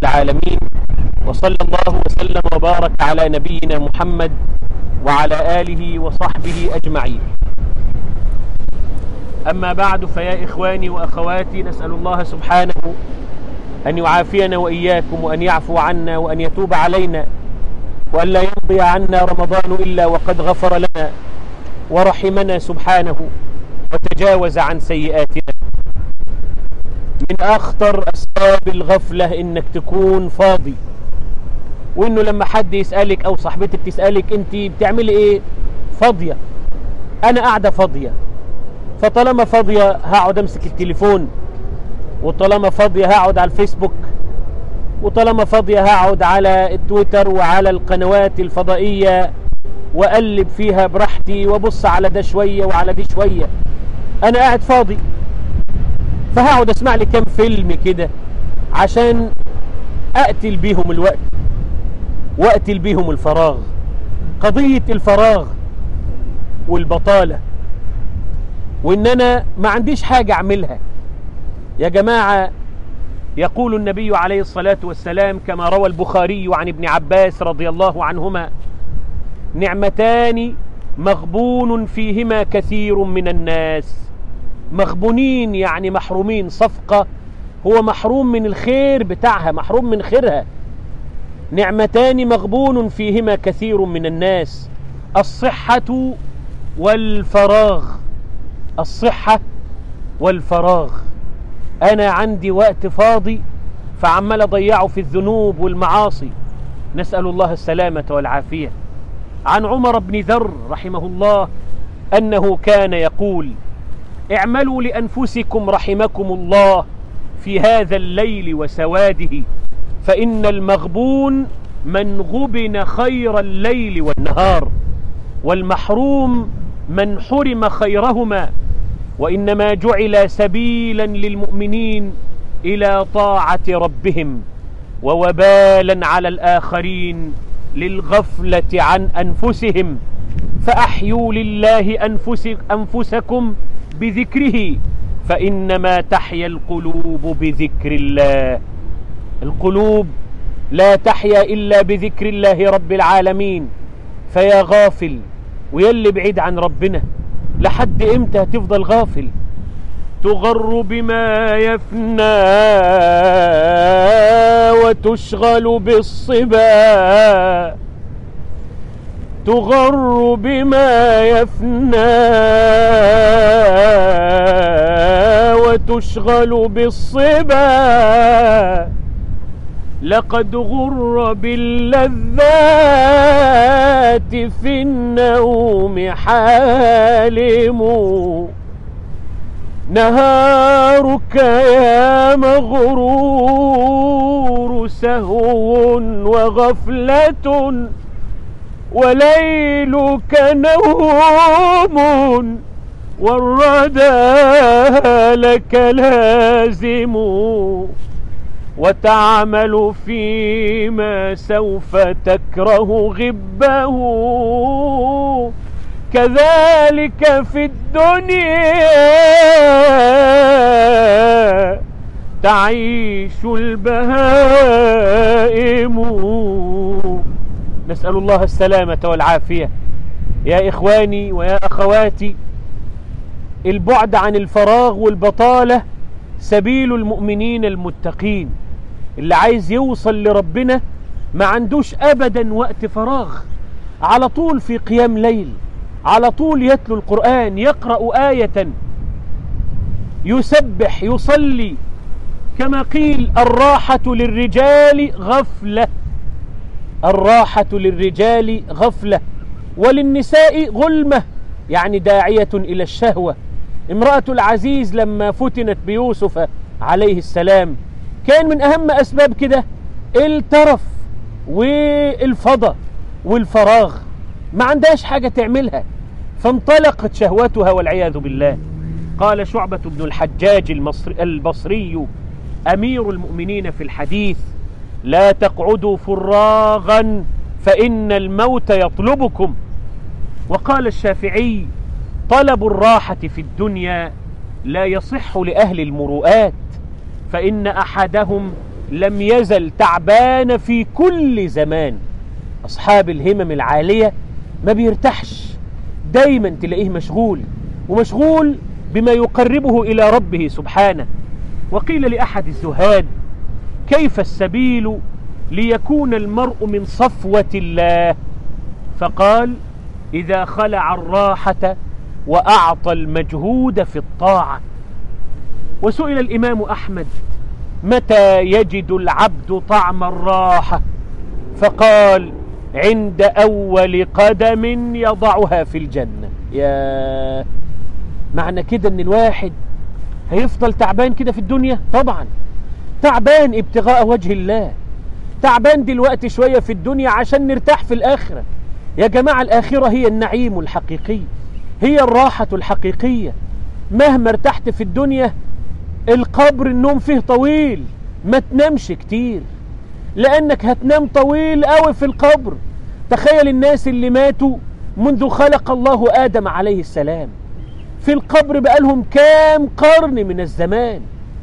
العالمين وصلى الله وسلم وبارك على نبينا محمد وعلى آله وصحبه أجمعين أما بعد فيا إخواني وأخواتي نسأل الله سبحانه أن يعافينا وإياكم وأن يعفو عنا وأن يتوب علينا وأن لا يمضي عنا رمضان إلا وقد غفر لنا ورحمنا سبحانه وتجاوز عن سيئاتنا من أخطر أسباب الغفلة إنك تكون فاضي وإنه لما حد يسألك أو صاحبتك تسألك أنت بتعملي إيه فاضية أنا قاعدة فاضية فطالما فاضية هقعد أمسك التليفون وطالما فاضية هقعد على الفيسبوك وطالما فاضية هقعد على التويتر وعلى القنوات الفضائية وأقلب فيها براحتي وابص على ده شوية وعلى دي شوية أنا قاعد فاضي فهقعد أسمع لي كام فيلم كده عشان أقتل بيهم الوقت وأقتل بيهم الفراغ قضية الفراغ والبطالة وإن أنا ما عنديش حاجة أعملها يا جماعة يقول النبي عليه الصلاة والسلام كما روى البخاري عن ابن عباس رضي الله عنهما نعمتان مغبون فيهما كثير من الناس مغبونين يعني محرومين صفقة هو محروم من الخير بتاعها محروم من خيرها نعمتان مغبون فيهما كثير من الناس الصحة والفراغ الصحة والفراغ أنا عندي وقت فاضي فعمال أضيعه في الذنوب والمعاصي نسأل الله السلامة والعافية عن عمر بن ذر رحمه الله أنه كان يقول اعملوا لأنفسكم رحمكم الله في هذا الليل وسواده فإن المغبون من غبن خير الليل والنهار والمحروم من حرم خيرهما وإنما جعل سبيلا للمؤمنين إلى طاعة ربهم ووبالا على الآخرين للغفلة عن أنفسهم فأحيوا لله أنفس أنفسكم بذكره فإنما تحيا القلوب بذكر الله القلوب لا تحيا إلا بذكر الله رب العالمين فيا غافل ويلي بعيد عن ربنا لحد امتى هتفضل غافل تغر بما يفنى وتشغل بالصبا تغر بما يفنى وتشغل بالصبا لقد غر باللذات في النوم حالم نهارك يا مغرور سهو وغفلة وليلك نوم والردى لك لازم وتعمل فيما سوف تكره غبه كذلك في الدنيا تعيش البهائم نسأل الله السلامة والعافية يا إخواني ويا أخواتي البعد عن الفراغ والبطالة سبيل المؤمنين المتقين اللي عايز يوصل لربنا ما عندوش أبدا وقت فراغ على طول في قيام ليل على طول يتلو القرآن يقرأ آية يسبح يصلي كما قيل الراحة للرجال غفلة الراحة للرجال غفلة وللنساء غلمة يعني داعية إلى الشهوة امرأة العزيز لما فتنت بيوسف عليه السلام كان من أهم أسباب كده الترف والفضى والفراغ ما عندهاش حاجة تعملها فانطلقت شهوتها والعياذ بالله قال شعبة بن الحجاج المصري البصري أمير المؤمنين في الحديث لا تقعدوا فراغا فإن الموت يطلبكم وقال الشافعي طلب الراحة في الدنيا لا يصح لأهل المروءات فإن أحدهم لم يزل تعبان في كل زمان أصحاب الهمم العالية ما بيرتاحش دايما تلاقيه مشغول ومشغول بما يقربه إلى ربه سبحانه وقيل لأحد الزهاد كيف السبيل ليكون المرء من صفوة الله فقال إذا خلع الراحة وأعطى المجهود في الطاعة وسئل الإمام أحمد متى يجد العبد طعم الراحة فقال عند أول قدم يضعها في الجنة يا معنى كده ان الواحد هيفضل تعبان كده في الدنيا طبعا تعبان ابتغاء وجه الله تعبان دلوقتي شوية في الدنيا عشان نرتاح في الآخرة يا جماعة الآخرة هي النعيم الحقيقي هي الراحة الحقيقية مهما ارتحت في الدنيا القبر النوم فيه طويل ما تنامش كتير لأنك هتنام طويل قوي في القبر تخيل الناس اللي ماتوا منذ خلق الله آدم عليه السلام في القبر بقالهم كام قرن من الزمان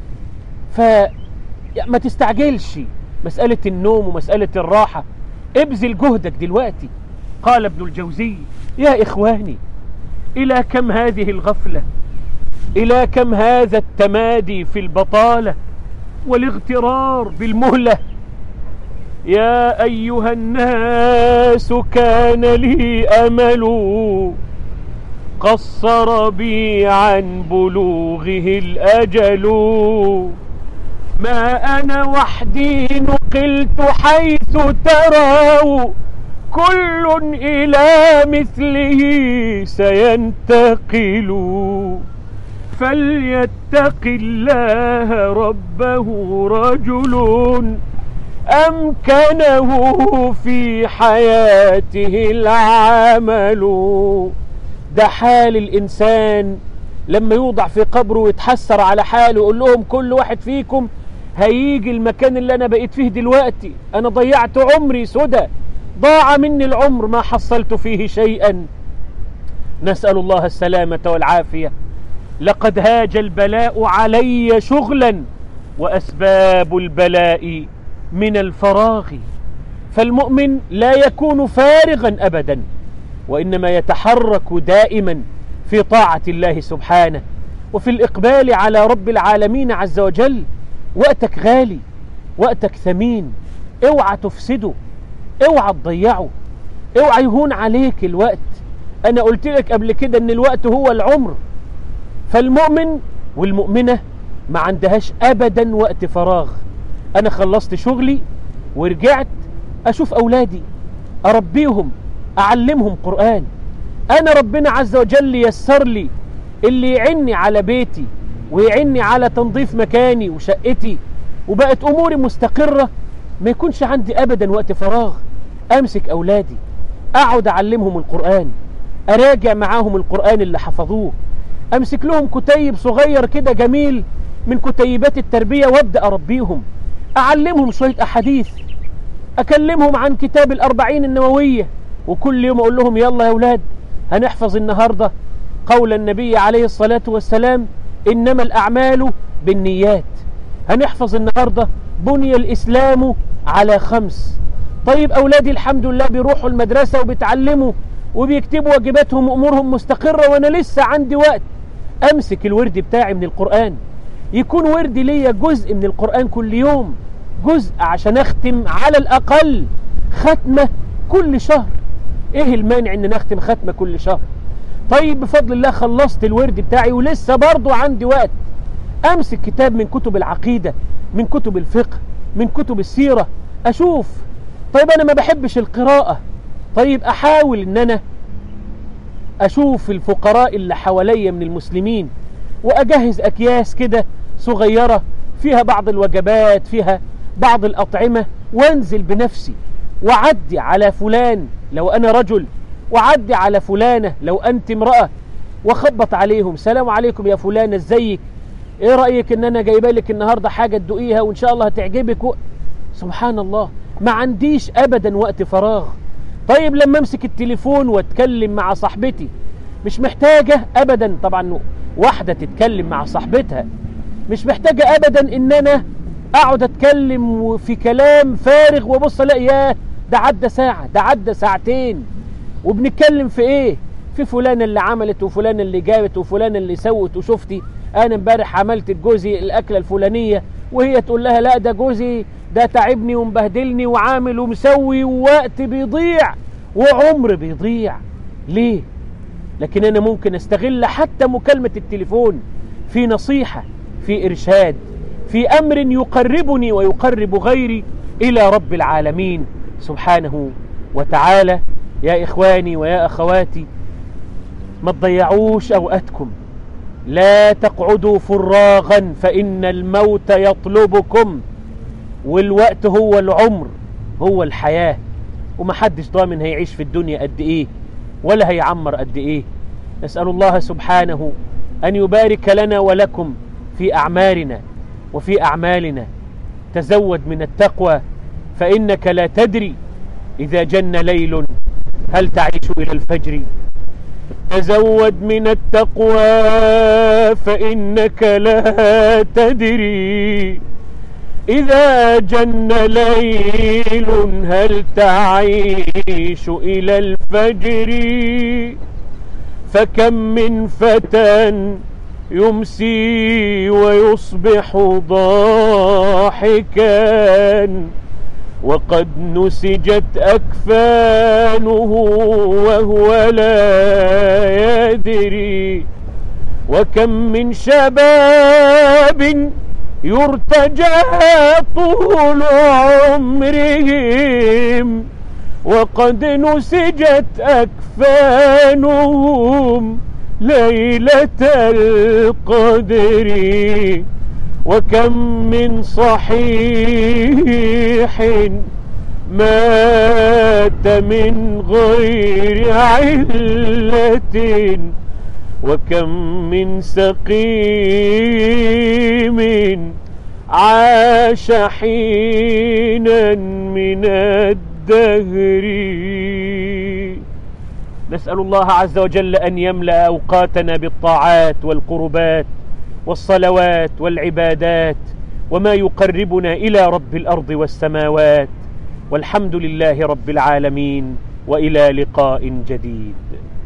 فما تستعجلش مسألة النوم ومسألة الراحة ابذل جهدك دلوقتي قال ابن الجوزي يا إخواني إلى كم هذه الغفلة إلى كم هذا التمادي في البطالة والاغترار بالمهلة يا أيها الناس كان لي أمل قصر بي عن بلوغه الأجل ما أنا وحدي نقلت حيث تروا كل إلى مثله سينتقل فليتق الله ربه رجل أمكنه في حياته العمل ده حال الإنسان لما يوضع في قبره ويتحسر على حاله يقول لهم كل واحد فيكم هيجي المكان اللي أنا بقيت فيه دلوقتي أنا ضيعت عمري سدى ضاع مني العمر ما حصلت فيه شيئا نسأل الله السلامة والعافية لقد هاج البلاء علي شغلا وأسباب البلاء من الفراغ فالمؤمن لا يكون فارغا أبدا وإنما يتحرك دائما في طاعة الله سبحانه وفي الإقبال على رب العالمين عز وجل وقتك غالي وقتك ثمين اوعى تفسده اوعى تضيعه اوعى يهون عليك الوقت انا قلت لك قبل كده ان الوقت هو العمر فالمؤمن والمؤمنة ما عندهاش ابدا وقت فراغ انا خلصت شغلي ورجعت اشوف اولادي اربيهم اعلمهم قرآن انا ربنا عز وجل يسر لي اللي يعني على بيتي ويعني على تنظيف مكاني وشقتي وبقت اموري مستقرة ما يكونش عندي ابدا وقت فراغ امسك اولادي اقعد اعلمهم القرآن اراجع معاهم القرآن اللي حفظوه امسك لهم كتيب صغير كده جميل من كتيبات التربية وابدأ اربيهم اعلمهم شوية احاديث اكلمهم عن كتاب الاربعين النووية وكل يوم اقول لهم يلا يا اولاد هنحفظ النهاردة قول النبي عليه الصلاة والسلام انما الاعمال بالنيات هنحفظ النهاردة بني الاسلام على خمس طيب اولادي الحمد لله بيروحوا المدرسة وبيتعلموا وبيكتبوا واجباتهم وامورهم مستقرة وانا لسه عندي وقت امسك الورد بتاعي من القرآن يكون وردي ليا جزء من القرآن كل يوم جزء عشان اختم على الاقل ختمة كل شهر ايه المانع ان نختم ختمة كل شهر طيب بفضل الله خلصت الورد بتاعي ولسه برضو عندي وقت امسك كتاب من كتب العقيدة من كتب الفقه من كتب السيرة اشوف طيب انا ما بحبش القراءة طيب احاول ان انا اشوف الفقراء اللي حواليا من المسلمين واجهز اكياس كده صغيرة فيها بعض الوجبات فيها بعض الاطعمة وانزل بنفسي وعدي على فلان لو انا رجل وعدي على فلانة لو انت امرأة وخبط عليهم سلام عليكم يا فلانة ازيك ايه رأيك ان انا جايبه لك النهاردة حاجة تدوقيها وان شاء الله هتعجبك و... سبحان الله ما عنديش ابدا وقت فراغ طيب لما امسك التليفون واتكلم مع صاحبتي مش محتاجة ابدا طبعا واحدة تتكلم مع صاحبتها مش محتاجة ابدا ان انا اقعد اتكلم في كلام فارغ وابص الاقي ياه ده عدى ساعة ده عدى ساعتين وبنتكلم في ايه في فلانة اللي عملت وفلانة اللي جابت وفلانة اللي سوت وشفتي انا امبارح عملت لجوزي الاكلة الفلانية وهي تقول لها لا ده جوزي ده تعبني ومبهدلني وعامل ومسوي ووقت بيضيع وعمر بيضيع ليه لكن انا ممكن استغل حتى مكالمة التليفون في نصيحة في ارشاد في امر يقربني ويقرب غيري الى رب العالمين سبحانه وتعالى يا اخواني ويا اخواتي ما تضيعوش اوقاتكم لا تقعدوا فراغا فان الموت يطلبكم والوقت هو العمر هو الحياة ومحدش ضامن هيعيش في الدنيا قد ايه ولا هيعمر قد ايه نسأل الله سبحانه أن يبارك لنا ولكم في أعمالنا وفي أعمالنا تزود من التقوى فإنك لا تدري إذا جن ليل هل تعيش إلى الفجر تزود من التقوى فإنك لا تدري إذا جن ليل هل تعيش إلى الفجر فكم من فتى يمسي ويصبح ضاحكا وقد نسجت أكفانه وهو لا يدري وكم من شباب يرتجى طول عمرهم وقد نسجت أكفانهم ليلة القدر وكم من صحيح مات من غير علة وكم من سقيم عاش حينا من الدهر نسأل الله عز وجل أن يملأ أوقاتنا بالطاعات والقربات والصلوات والعبادات وما يقربنا إلى رب الأرض والسماوات والحمد لله رب العالمين وإلى لقاء جديد